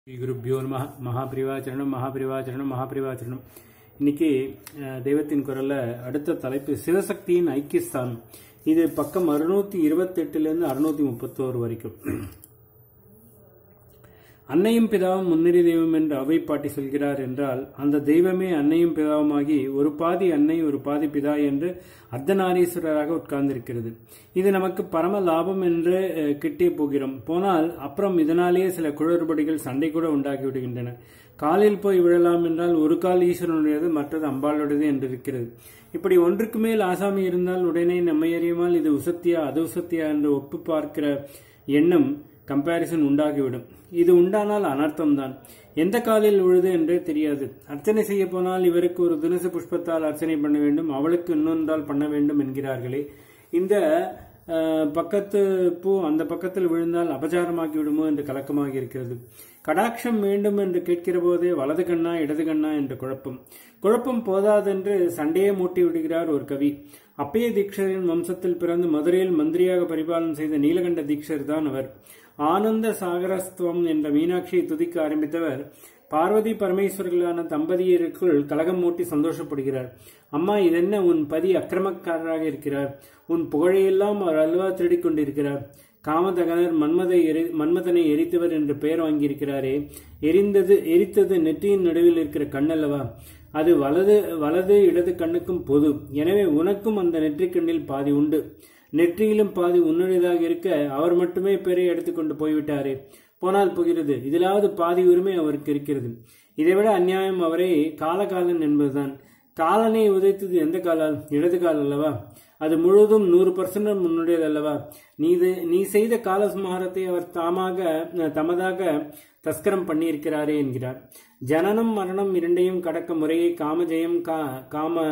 ஸ்ரீ குருப்பியோ நம மகாபிரிவாச்சரணம் மகாபிரிவாச்சரணம் மகாபிரிவாச்சரணம் இன்னைக்கு அஹ், தெய்வத்தின் குரல்ல அடுத்த தலைப்பு சிவசக்தியின் ஐக்கியஸ்தானம் இது பக்கம் அறுநூத்தி இருபத்தெட்டுல இருந்து அறுநூத்தி முப்பத்தோரு வரைக்கும் அன்னையும் பிதாவும் முன்னிறை தெய்வம் என்று அவை பாட்டி சொல்கிறார் என்றால் அந்த தெய்வமே அன்னையும் பிதாவுமாகி ஒரு பாதி அன்னை ஒரு பாதி பிதா என்று அர்த்தநாரீஸ்வரராக உட்கார்ந்திருக்கிறது இது நமக்கு பரம லாபம் என்று அஹ், கிட்டே போகிறோம் போனால் அப்புறம் இதனாலேயே சில குளறுபடிகள் சண்டை கூட உண்டாகி விடுகின்றன காலில் போய் விழலாம் என்றால் ஒரு கால் ஈஸ்வரனுடையது மற்றது அம்பாளுடையது என்று இருக்கிறது இப்படி ஒன்றுக்கு மேல் ஆசாமி இருந்தால் உடனே நம்மை அறியாமல் இது உசத்தியா அது உசத்தியா என்று ஒப்பு பார்க்கிற எண்ணம் கம்பாரிசன் உண்டாகிவிடும் இது உண்டானால் அனர்த்தம்தான் எந்த காலில் விழுது என்றே தெரியாது அர்ச்சனை செய்ய போனால் இவருக்கு ஒரு துளசி புஷ்பத்தால் அர்ச்சனை பண்ண வேண்டும் அவளுக்கு இன்னொன்றால் பண்ண வேண்டும் என்கிறார்களே இந்த அஹ், பக்கத்து பூ அந்த பக்கத்தில் விழுந்தால் அபச்சாரமாகி விடுமோ என்று கலக்கமாகி இருக்கிறது கடாட்சம் வேண்டும் என்று கேட்கிற போதே வலது கண்ணா இடது கண்ணா என்ற குழப்பம் குழப்பம் போதாதென்று சண்டையே மூட்டி விடுகிறார் ஒரு கவி அப்பைய தீட்சரின் வம்சத்தில் பிறந்து மதுரையில் மந்திரியாக பரிபாலனம் செய்த நீலகண்ட தீட்சர் தான் அவர் ஆனந்த சாகரஸ்துவம் என்ற மீனாட்சியை துதிக்க ஆரம்பித்தவர் பார்வதி பரமேஸ்வரர்களான தம்பதியருக்குள் கலகம் மூட்டி சந்தோஷப்படுகிறார் அம்மா இதென்ன உன் பதி அக்கிரமக்காரராக இருக்கிறார் உன் புகழையெல்லாம் அவர் அல்வா திருடிக் கொண்டிருக்கிறார் காமதகனர் மன்மதை எரி மன்மதனை எரித்தவர் என்று பெயர் வாங்கியிருக்கிறாரே எரிந்தது எரித்தது நெற்றியின் நடுவில் இருக்கிற கண்ணல்லவா அது வலது வலது இடது கண்ணுக்கும் பொது எனவே உனக்கும் அந்த நெற்றிக் கண்ணில் பாதி உண்டு நெற்றியிலும் பாதி உன்னுடையதாக இருக்க அவர் மட்டுமே பெயரை எடுத்துக்கொண்டு போய்விட்டாரே போனால் போகிறது இதிலாவது பாதி உரிமை அவருக்கு இருக்கிறது இதைவிட அநியாயம் அவரை காலகாலன் என்பதுதான் காலனை உதைத்தது எந்த காலால் இடது கால் அல்லவா அது முழுவதும் நூறு பர்சன்ட் முன்னுடையது அல்லவா நீ இது- நீ செய்த காலசம்ஹாரத்தை அவர் தாமாக தமதாக தஸ்கரம் பண்ணியிருக்கிறாரே என்கிறார் ஜனனம் மரணம் இரண்டையும் கடக்க முறையை காமஜெயம் கா- காம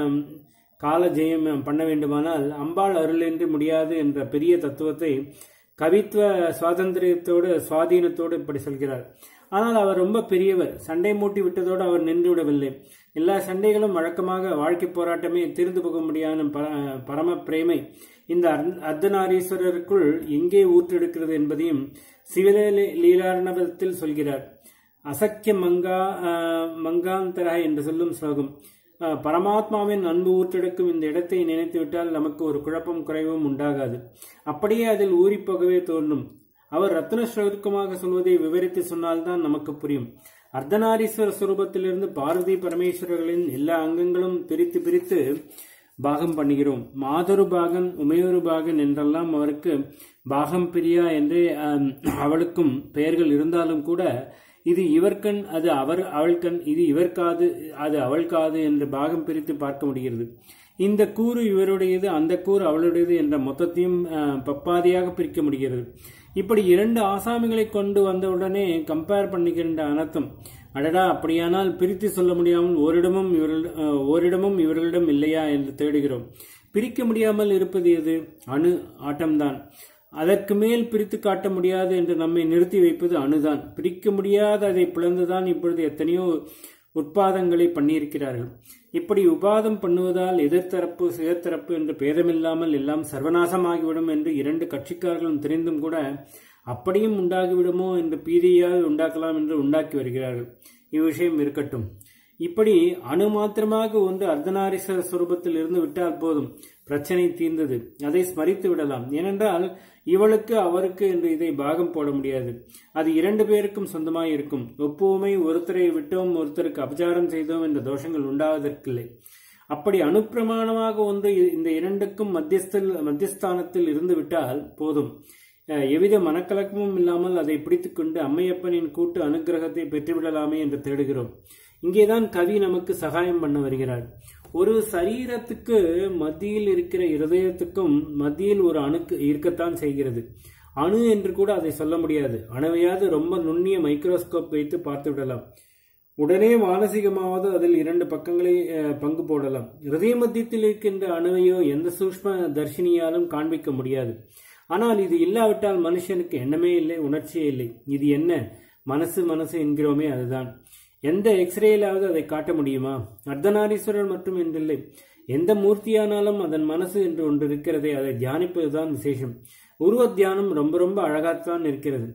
கால ஜெயம் பண்ண வேண்டுமானால் அம்பாள் அருளின்றி முடியாது என்ற பெரிய தத்துவத்தை கவித்துவ சுவாதந்திரியத்தோடு சுவாதீனத்தோடு இப்படி சொல்கிறார் ஆனால் அவர் ரொம்ப பெரியவர் சண்டை மூட்டி விட்டதோடு அவர் நின்று விடவில்லை எல்லா சண்டைகளும் வழக்கமாக வாழ்க்கை போராட்டமே தீர்ந்து போக முடியாத பர- பரம பிரேமை இந்த அர்த்த- அர்த்தநாரீஸ்வரருக்குள் எங்கே ஊற்றெடுக்கிறது என்பதையும் சிவல லீலாரணவத்தில் சொல்கிறார் அசக்கிய மங்கா ஆஹ், மங்காந்தரா என்று சொல்லும் ஸ்லோகம் ஆஹ், பரமாத்மாவின் அன்பு ஊற்றெடுக்கும் இந்த இடத்தை நினைத்துவிட்டால் நமக்கு ஒரு குழப்பம் குறைவும் உண்டாகாது அப்படியே அதில் ஊறிப்போகவே தோன்றும் அவர் ரத்ன சுருக்கமாக சொல்வதை விவரித்து சொன்னால்தான் நமக்கு புரியும் அர்த்தநாரீஸ்வர சுரூபத்திலிருந்து பார்வதி பரமேஸ்வரர்களின் எல்லா அங்கங்களும் பிரித்து பிரித்து பாகம் பண்ணுகிறோம் மாதொரு பாகன் உமையொரு பாகன் என்றெல்லாம் அவருக்கு பாகம் பிரியா என்றே ஆம், அவளுக்கும் பெயர்கள் இருந்தாலும் கூட இது இவர் கண் அது அவர் அவள் கண் இது இவர் காது அது அவள் காது என்று பாகம் பிரித்து பார்க்க முடிகிறது இந்த கூறு இவருடையது அந்த கூறு அவளுடையது என்ற மொத்தத்தையும் ஆஹ், பப்பாதியாக பிரிக்க முடிகிறது இப்படி இரண்டு ஆசாமிகளை கொண்டு வந்தவுடனே கம்பேர் பண்ணிக்கின்ற அனர்த்தம் அடடா அப்படியானால் பிரித்து சொல்ல முடியாமல் ஓரிடமும் இவர்கள் ஆஹ், ஓரிடமும் இவர்களிடம் இல்லையா என்று தேடுகிறோம் பிரிக்க முடியாமல் இருப்பது எது அணு ஆட்டம்தான் அதற்கு மேல் பிரித்து காட்ட முடியாது என்று நம்மை நிறுத்தி வைப்பது அணுதான் பிரிக்க முடியாத அதை பிளந்துதான் இப்பொழுது எத்தனையோ உற்பாதங்களை பண்ணியிருக்கிறார்கள் இப்படி உபாதம் பண்ணுவதால் எதிர்த்தரப்பு சுயத்தரப்பு என்று பேதமில்லாமல் எல்லாம் சர்வநாசமாகிவிடும் என்று இரண்டு கட்சிக்காரர்களும் தெரிந்தும் கூட அப்படியும் உண்டாகிவிடுமோ என்று பீதியாக உண்டாக்கலாம் என்று உண்டாக்கி வருகிறார்கள் இவ்விஷயம் இருக்கட்டும் இப்படி அணு மாத்திரமாக ஒன்று அர்த்தநாரீஸ்வர சுரூபத்தில் இருந்து விட்டால் போதும் பிரச்சனை தீர்ந்தது அதை ஸ்மரித்து விடலாம் ஏனென்றால் இவளுக்கு அவருக்கு என்று இதை பாகம் போட முடியாது அது இரண்டு பேருக்கும் சொந்தமாய் இருக்கும் ஒப்புவமை ஒருத்தரை விட்டோம் ஒருத்தருக்கு அபச்சாரம் செய்தோம் என்ற தோஷங்கள் உண்டாவதற்கில்லை அப்படி அனுப்பிரமாணமாக ஒன்று இந்த இரண்டுக்கும் மத்தியஸ்தில் மத்தியஸ்தானத்தில் இருந்து விட்டால் போதும் அஹ், எவ்வித மனக்கலக்கமும் இல்லாமல் அதை பிடித்துக்கொண்டு அம்மையப்பனின் கூட்டு அனுக்கிரகத்தை பெற்றுவிடலாமே என்று தேடுகிறோம் இங்கேதான் கவி நமக்கு சகாயம் பண்ண வருகிறார் ஒரு சரீரத்துக்கு மத்தியில் இருக்கிற இருதயத்துக்கும் மத்தியில் ஒரு அணுக்கு இருக்கத்தான் செய்கிறது அணு என்று கூட அதை சொல்ல முடியாது அணுவையாவது ரொம்ப நுண்ணிய மைக்ரோஸ்கோப் வைத்து பார்த்து விடலாம் உடனே மானசீகமாவது அதில் இரண்டு பக்கங்களை அஹ், பங்கு போடலாம் இருதய மத்தியத்தில் இருக்கின்ற அணுவையோ எந்த சூஷ்ம தர்ஷினியாலும் காண்பிக்க முடியாது ஆனால் இது இல்லாவிட்டால் மனுஷனுக்கு எண்ணமே இல்லை உணர்ச்சியே இல்லை இது என்ன மனசு மனசு என்கிறோமே அதுதான் எந்த எக்ஸ்ரேயிலாவது அதை காட்ட முடியுமா அர்த்தநாரீஸ்வரர் மட்டும் என்றில்லை எந்த மூர்த்தியானாலும் அதன் மனசு என்று ஒன்று இருக்கிறதே அதை தியானிப்பதுதான் விசேஷம் உருவ தியானம் ரொம்ப ரொம்ப அழகாத்தான் இருக்கிறது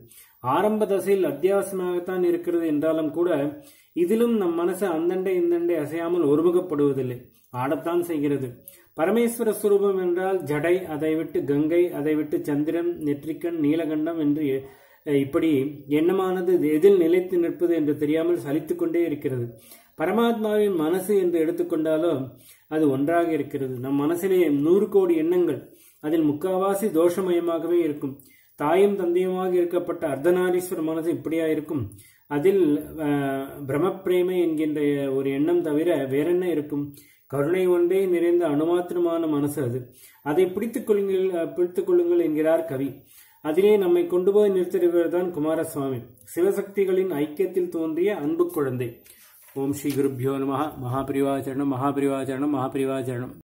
ஆரம்ப தசையில் அத்தியாவசியமாகத்தான் இருக்கிறது என்றாலும் கூட இதிலும் நம் மனசு அந்தண்டை இந்தண்டை அசையாமல் ஒருமுகப்படுவதில்லை ஆடத்தான் செய்கிறது பரமேஸ்வர சுரூபம் என்றால் ஜடை அதை விட்டு கங்கை அதை விட்டு சந்திரன் நெற்றிக்கண் நீலகண்டம் என்று அஹ், இப்படி எண்ணமானது எதில் நிலைத்து நிற்பது என்று தெரியாமல் சலித்துக் கொண்டே இருக்கிறது பரமாத்மாவின் மனசு என்று எடுத்துக்கொண்டாலோ அது ஒன்றாக இருக்கிறது நம் மனசிலே நூறு கோடி எண்ணங்கள் அதில் முக்காவாசி தோஷமயமாகவே இருக்கும் தாயும் தந்தையுமாக இருக்கப்பட்ட அர்த்தநாரீஸ்வர மனசு இப்படியா இருக்கும் அதில் அஹ், பிரமப்பிரேமை என்கின்ற ஒரு எண்ணம் தவிர வேறென்ன இருக்கும் கருணை ஒன்றே நிறைந்த அணுமாத்திரமான மனசு அது அதை பிடித்துக் கொள்ளுங்கள் அஹ், பிடித்துக் கொள்ளுங்கள் என்கிறார் கவி அதிலே நம்மை கொண்டு போய் நிறுத்துகிறவர் தான் குமாரசுவாமி சிவசக்திகளின் ஐக்கியத்தில் தோன்றிய அன்பு குழந்தை ஓம் ஸ்ரீ குருப்பியோ நம மகாபிரிவாச்சரணம் மகாபிரிவாச்சரணம் மகாபிரிவாச்சரணம்